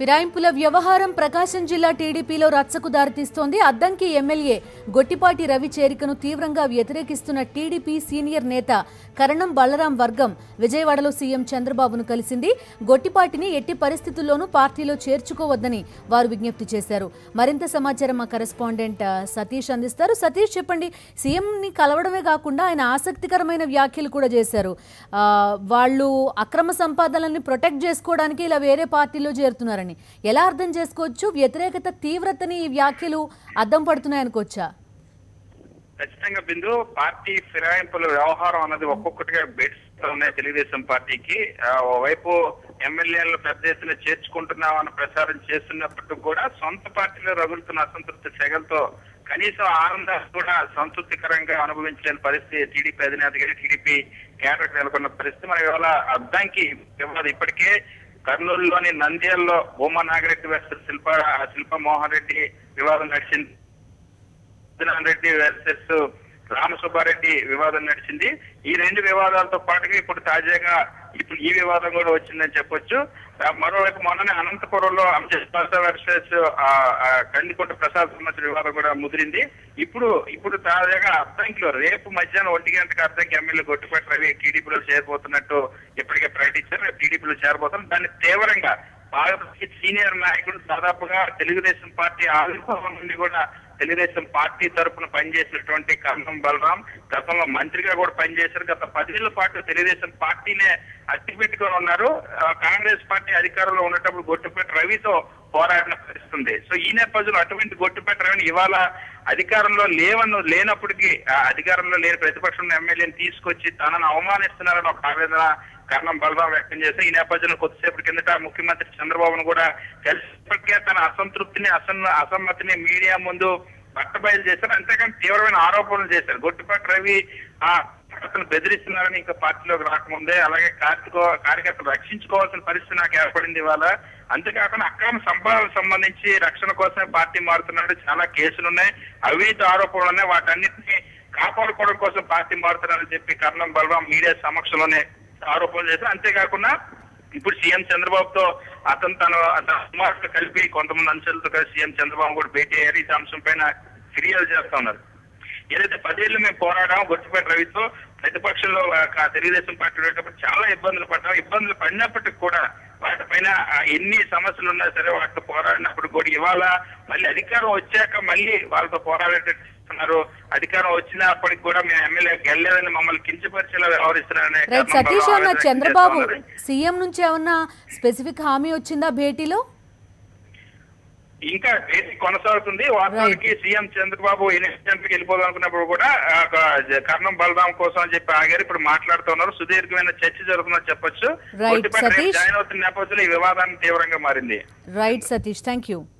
ఫిరాయింపుల వ్యవహారం ప్రకాశం జిల్లా టీడీపీలో రచ్చకు దారితీస్తోంది అద్దంకి ఎమ్మెల్యే గొట్టిపాటి రవి చేరికను తీవ్రంగా వ్యతిరేకిస్తున్న టీడీపీ సీనియర్ నేత కరణం బలరాం వర్గం విజయవాడలో సీఎం చంద్రబాబును కలిసింది గొట్టిపాటిని ఎట్టి పరిస్థితుల్లోనూ పార్టీలో చేర్చుకోవద్దని వారు విజ్ఞప్తి చేశారు మరింత సమాచారం మా కరెస్పాండెంట్ ఆ, సతీష్ అందిస్తారు సతీష్ చెప్పండి సీఎంని కలవడమే కాకుండా ఆయన ఆసక్తికరమైన వ్యాఖ్యలు కూడా చేశారు ఆ, వాళ్ళు అక్రమ సంపాదనల్ని ప్రొటెక్ట్ చేసుకోవడానికి ఇలా వేరే పార్టీలో చేరుతున్నారని ఎలా అర్థం చేసుకోవచ్చు వ్యతిరేకత తీవ్రతని ఈ వ్యాఖ్యలు అద్దం పడుతున్నాయనుకోవచ్చా ఖచ్చితంగా బిందు పార్టీ ఫిరాయింపుల వ్యవహారం అన్నది ఒక్కొక్కటిగా బెడ్స్ ఉన్నాయి తెలుగుదేశం పార్టీకి ఆ, ఓవైపు ఎమ్మెల్యేలను పెద్ద ఎత్తున చేర్చుకుంటున్నామని ప్రచారం చేస్తున్నప్పటికీ కూడా సొంత పార్టీలో రగులుతున్న అసంతృప్తి సెగలతో కనీసం ఆనందాన్ని కూడా సంతృప్తికరంగా అనుభవించలేని పరిస్థితి టీడీపీ అధినేత గారి టీడీపీ కేడర్ నెలకొన్న పరిస్థితి మన ఇవాళ అద్దంకి వివాదం ఇప్పటికే కర్నూలులోని నంద్యాలలో భూమా నాగిరెడ్డి వర్సెస్ శిల్ప శిల్ప మోహన్ రెడ్డి వివాదం నడిచింది సుధీర్ రెడ్డి వర్సెస్ రామసుబ్బారెడ్డి వివాదం నడిచింది ఈ రెండు వివాదాలతో పాటుగా ఇప్పుడు తాజాగా ఇప్పుడు ఈ వివాదం కూడా వచ్చిందని చెప్పొచ్చు ఆ, మరోవైపు మొన్ననే అనంతపురంలో అంజస్పాస వర్సెస్ కందికొండ ప్రసాద్ సంబంధించిన వివాదం కూడా ముదిరింది ఇప్పుడు ఇప్పుడు తాజాగా అద్దంకిలో రేపు మధ్యాహ్నం ఒంటి గంటకు అద్దంకి ఎమ్మెల్యే గొట్టిపట్టి రవి టీడీపీలో చేరబోతున్నట్టు ఇప్పటికే ప్రకటించారు రేపు టీడీపీలో చేరబోతున్నారు దాన్ని తీవ్రంగా భారతీయ సీనియర్ నాయకుడు దాదాపుగా తెలుగుదేశం పార్టీ ఆవిర్భావం నుండి కూడా తెలుగుదేశం పార్టీ తరపున పనిచేసినటువంటి కర్ణం బలరాం గతంలో మంత్రిగా కూడా పనిచేశారు గత పదేళ్ల పాటు తెలుగుదేశం పార్టీనే అట్టి పెట్టుకొని ఉన్నారు ఆ, కాంగ్రెస్ పార్టీ అధికారంలో ఉన్నప్పుడు గొట్టుపేట రవితో పోరాడిన పరిస్థితి ఉంది సో ఈ నేపథ్యంలో అటువంటి గొట్టుపేట రవిని ఇవాళ అధికారంలో లేవను లేనప్పటికీ ఆ అధికారంలో లేని ప్రతిపక్షం ఎమ్మెల్యేని తీసుకొచ్చి తనను అవమానిస్తున్నారని ఒక ఆవేదన కర్ణం బలరాం వ్యక్తం చేస్తే ఈ నేపథ్యంలో కొద్దిసేపటి కిందట ముఖ్యమంత్రి చంద్రబాబును కూడా కలిసి ఇప్పటికే తన అసంతృప్తిని అసన్ అసమ్మతిని మీడియా ముందు బట్టబయలు చేశారు అంతేకాని తీవ్రమైన ఆరోపణలు చేశారు గొట్టిపాటి రవి ఆ అతను బెదిరిస్తున్నారని ఇంకా పార్టీలోకి రాకముందే అలాగే కార్తీక కార్యకర్తలు రక్షించుకోవాల్సిన పరిస్థితి నాకు ఏర్పడింది ఇవాళ అంతేకాకుండా అక్రమ సంపాదనకు సంబంధించి రక్షణ కోసమే పార్టీ మారుతున్నాడు చాలా కేసులు ఉన్నాయి అవినీతి ఆరోపణలు ఉన్నాయి వాటన్నిటిని కాపాడుకోవడం కోసం పార్టీ మారుతున్నారని చెప్పి కర్ణం బలరాం మీడియా సమక్షంలోనే ఆరోపణలు చేశారు అంతేకాకుండా ఇప్పుడు సీఎం చంద్రబాబుతో అతను తన తన కుమార్తె కలిపి కొంతమంది అంశాలతో కలిసి సీఎం చంద్రబాబు కూడా భేటీ అయ్యారు ఈ అంశం పైన ఫిర్యాదు చేస్తా ఉన్నారు ఏదైతే పదేళ్లు మేము పోరాడాము గొట్టిపేట రవితో ప్రతిపక్షంలో ఆ, తెలుగుదేశం పార్టీ ఉండేటప్పుడు చాలా ఇబ్బందులు పడ్డాం ఇబ్బందులు పడినప్పటికీ కూడా వాటిపైన ఆ, ఎన్ని సమస్యలు ఉన్నా సరే వాటితో పోరాడినప్పుడు కూడా ఇవాళ మళ్ళీ అధికారం వచ్చాక మళ్ళీ వాళ్ళతో పోరాడేటట్టు చేస్తున్నారు అధికారం వచ్చినప్పటికి కూడా మేము ఎమ్మెల్యే గెలలేదని మమ్మల్ని కించపరిచేలా వ్యవహరిస్తున్నారని రైట్ కర్ణం సతీష్ బలరాం అన్న వ్యక్తం చంద్రబాబు చేస్తా ఉన్నారు. సీఎం నుంచి ఏమన్నా స్పెసిఫిక్ హామీ వచ్చిందా భేటీలో ఇంకా భేటీ కొనసాగుతుంది వాస్తవానికి సీఎం చంద్రబాబు ఎన్నికలకు వెళ్ళిపోదాం అనుకున్నప్పుడు కూడా ఆ, ఒక జ- కర్ణం బలరాం కోసం అని చెప్పి ఆగారు ఇప్పుడు మాట్లాడుతున్నారు సుదీర్ఘమైన చర్చ జరుగుతుందని చెప్పొచ్చు Right, కొద్దిపాటి రేపు సతీష్. జాయిన్ అవుతున్న నేపథ్యంలో ఈ వివాదాన్ని తీవ్రంగా మారింది రైట్ సతీష్ థ్యాంక్ యూ